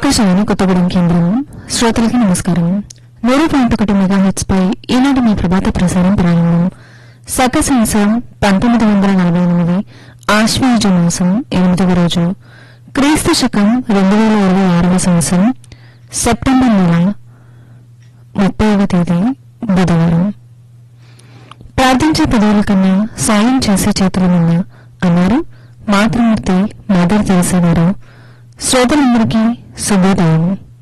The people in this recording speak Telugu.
ఆకాశవాణి కొత్తగూడెం కేంద్రం శ్రోతలకి నమస్కారం మూడు పాయింట్ ఒకటి మెగాహెట్స్ పై ఈనాటి మీ ప్రభాత ప్రసారం ప్రారంభం సకసంసం పంతొమ్మిది వందల నలభై ఎనిమిది ఆశ్వయుజ మాసం ఎనిమిదవ రోజు క్రీస్తు శకం రెండు వేల ఇరవై ఆరవ సంవత్సరం సెప్టెంబర్ నెల ముప్పైవ తేదీ బుధవారం ప్రార్థించే పదవుల కన్నా సాయం చేసే చేతుల మీద అన్నారు మాతృమూర్తి మదర్ తెలిసేవారు శ్రోతలందరికీ శుభోదయం